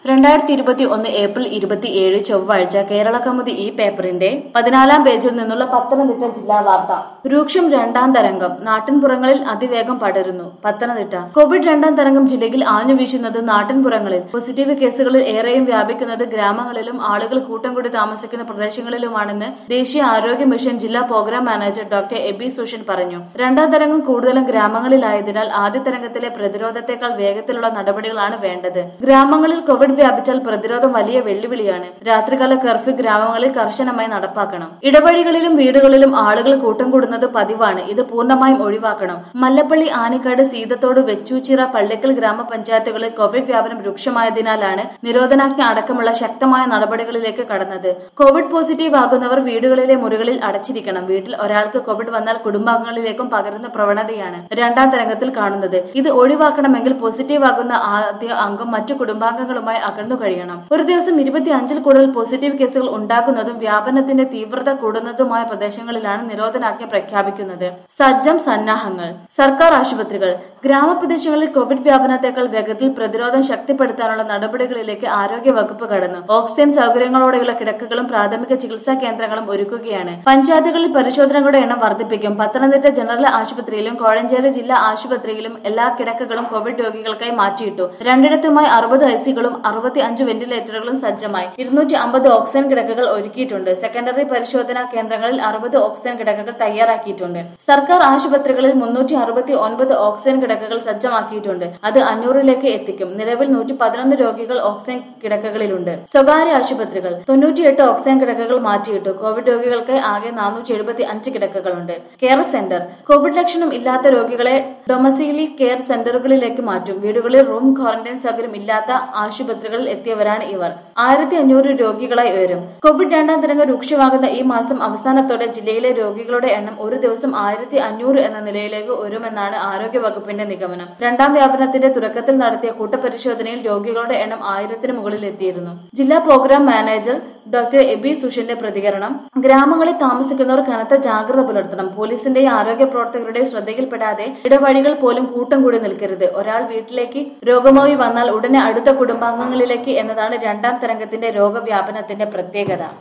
രണ്ടായിരത്തി ഇരുപത്തി ഒന്ന് ഏപ്രിൽ ഇരുപത്തിയേഴ് ചൊവ്വാഴ്ച കേരള കൗമുദി ഈ പേപ്പറിന്റെ പതിനാലാം പേജിൽ നിന്നുള്ള പത്തനംതിട്ട ജില്ലാ വാർത്ത രൂക്ഷം രണ്ടാം തരംഗം നാട്ടിൻപുറങ്ങളിൽ അതിവേഗം പടരുന്നു പത്തനംതിട്ട കോവിഡ് രണ്ടാം തരംഗം ജില്ലയിൽ ആഞ്ഞുവീശുന്നത് നാട്ടിൻപുറങ്ങളിൽ പോസിറ്റീവ് കേസുകളിൽ ഏറെയും വ്യാപിക്കുന്നത് ഗ്രാമങ്ങളിലും ആളുകൾ കൂട്ടം കൂടി താമസിക്കുന്ന പ്രദേശങ്ങളിലുമാണെന്ന് ദേശീയ ആരോഗ്യ മിഷൻ ജില്ലാ programme manager doctor Eby Sushan പറഞ്ഞു രണ്ടാം തരംഗം കൂടുതലും ഗ്രാമങ്ങളിലായതിനാൽ ആദ്യ തരംഗത്തിലെ പ്രതിരോധത്തെക്കാൾ വേഗത്തിലുള്ള നടപടികളാണ് വേണ്ടത് ഗ്രാമങ്ങളിൽ കോവിഡ് വ്യാപിച്ചാൽ പ്രതിരോധം വലിയ വെല്ലുവിളിയാണ് രാത്രികാല കർഫ്യൂ ഗ്രാമങ്ങളിൽ കർശനമായി നടപ്പാക്കണം ഇടവഴികളിലും വീടുകളിലും ആളുകൾ കൂട്ടം കൂടുന്നത് പതിവാണ് ഇത് പൂർണ്ണമായും ഒഴിവാക്കണം മല്ലപ്പള്ളി ആനിക്കാട് സീതത്തോട് വെച്ചൂച്ചിറ പള്ളിക്കൽ ഗ്രാമപഞ്ചായത്തുകളിൽ കോവിഡ് വ്യാപനം രൂക്ഷമായതിനാലാണ് നിരോധനാജ്ഞ അടക്കമുള്ള ശക്തമായ നടപടികളിലേക്ക് കടന്നത് കോവിഡ് പോസിറ്റീവ് ആകുന്നവർ വീടുകളിലെ മുറികളിൽ അടച്ചിരിക്കണം വീട്ടിൽ ഒരാൾക്ക് കോവിഡ് വന്നാൽ കുടുംബാംഗങ്ങളിലേക്കും പകരുന്ന പ്രവണതയാണ് രണ്ടാം തരംഗത്തിൽ കാണുന്നത് ഇത് ഒഴിവാക്കണമെങ്കിൽ പോസിറ്റീവ് ആകുന്ന ആദ്യ അംഗം മറ്റു കുടുംബാംഗങ്ങളുമായി അകന്നു കഴിയണം ഒരു ദിവസം ഇരുപത്തി അഞ്ചിൽ കൂടുതൽ പോസിറ്റീവ് കേസുകൾ ഉണ്ടാകുന്നതും വ്യാപനത്തിന്റെ തീവ്രത കൂടുന്നതുമായ പ്രദേശങ്ങളിലാണ് നിരോധനാജ്ഞ പ്രഖ്യാപിക്കുന്നത് സജ്ജം സന്നാഹങ്ങൾ സർക്കാർ ആശുപത്രികൾ ഗ്രാമപ്രദേശങ്ങളിൽ കോവിഡ് വ്യാപനത്തെക്കാൾ വേഗത്തിൽ പ്രതിരോധം ശക്തിപ്പെടുത്താനുള്ള നടപടികളിലേക്ക് ആരോഗ്യ വകുപ്പ് കടന്നു ഓക്സിജൻ സൗകര്യങ്ങളോടെയുള്ള കിടക്കകളും പ്രാഥമിക ചികിത്സാ കേന്ദ്രങ്ങളും ഒരുക്കുകയാണ് പഞ്ചായത്തുകളിൽ പരിശോധനകളുടെ എണ്ണം വർദ്ധിപ്പിക്കും പത്തനംതിട്ട ജനറൽ ആശുപത്രിയിലും കോഴഞ്ചേരി ജില്ലാ ആശുപത്രിയിലും എല്ലാ കിടക്കകളും കോവിഡ് രോഗികൾക്കായി മാറ്റിയിട്ടു രണ്ടിടത്തുമായി അറുപത് ഐസികളും അറുപത്തി അഞ്ച് വെന്റിലേറ്ററുകളും സജ്ജമായി ഇരുന്നൂറ്റി അമ്പത് ഓക്സിജൻ കിടക്കകൾ ഒരുക്കിയിട്ടുണ്ട് സെക്കൻഡറി പരിശോധനാ കേന്ദ്രങ്ങളിൽ അറുപത് ഓക്സിജൻ കിടക്കകൾ തയ്യാറാക്കിയിട്ടുണ്ട് സർക്കാർ ആശുപത്രികളിൽ മുന്നൂറ്റി അറുപത്തി ഒൻപത് ഓക്സിജൻ കിടക്കകൾ സജ്ജമാക്കിയിട്ടുണ്ട് അത് അഞ്ഞൂറിലേക്ക് എത്തിക്കും നിലവിൽ നൂറ്റി പതിനൊന്ന് രോഗികൾ ഓക്സിജൻ കിടക്കകളിലുണ്ട് സ്വകാര്യ ആശുപത്രികൾ തൊണ്ണൂറ്റിയെട്ട് ഓക്സിജൻ കിടക്കകൾ മാറ്റിയിട്ടു കോവിഡ് രോഗികൾക്ക് ആകെ നാനൂറ്റി എഴുപത്തി അഞ്ച് കിടക്കകളുണ്ട് കെയർ സെന്റർ കോവിഡ് ലക്ഷണം ഇല്ലാത്ത രോഗികളെ ഡൊമസീലി കെയർ സെന്ററുകളിലേക്ക് മാറ്റും വീടുകളിൽ റൂം ക്വാറന്റൈൻ സൗകര്യം ഇല്ലാത്ത ആശുപത്രികളിൽ എത്തിയവരാണ് ഇവർ ആയിരത്തി അഞ്ഞൂറ് രോഗികളായി ഉയരും കോവിഡ് രണ്ടാം തരംഗം രൂക്ഷമാകുന്ന ഈ മാസം അവസാനത്തോടെ ജില്ലയിലെ രോഗികളുടെ എണ്ണം ഒരു ദിവസം ആയിരത്തി അഞ്ഞൂറ് എന്ന നിലയിലേക്ക് ഉയരുമെന്നാണ് ആരോഗ്യ വകുപ്പിന്റെ നിഗമനം രണ്ടാം വ്യാപനത്തിന്റെ തുടക്കത്തിൽ നടത്തിയ കൂട്ടപരിശോധനയിൽ രോഗികളുടെ എണ്ണം ആയിരത്തിന് മുകളിൽ എത്തിയിരുന്നു ജില്ലാ പ്രോഗ്രാം മാനേജർ ഡോക്ടർ എബി സുഷന്റെ പ്രതികരണം ഗ്രാമങ്ങളിൽ താമസിക്കുന്നവർ കനത്ത ജാഗ്രത പുലർത്തണം പോലീസിന്റെയും ആരോഗ്യ പ്രവർത്തകരുടെയും ശ്രദ്ധയിൽപ്പെടാതെ ഇടവഴികൾ പോലും കൂട്ടം കൂടി നിൽക്കരുത് ഒരാൾ വീട്ടിലേക്ക് രോഗമായി വന്നാൽ ഉടനെ അടുത്ത കുടുംബാംഗങ്ങളിലേക്ക് എന്നതാണ് രണ്ടാം തരംഗത്തിന്റെ രോഗവ്യാപനത്തിന്റെ പ്രത്യേകത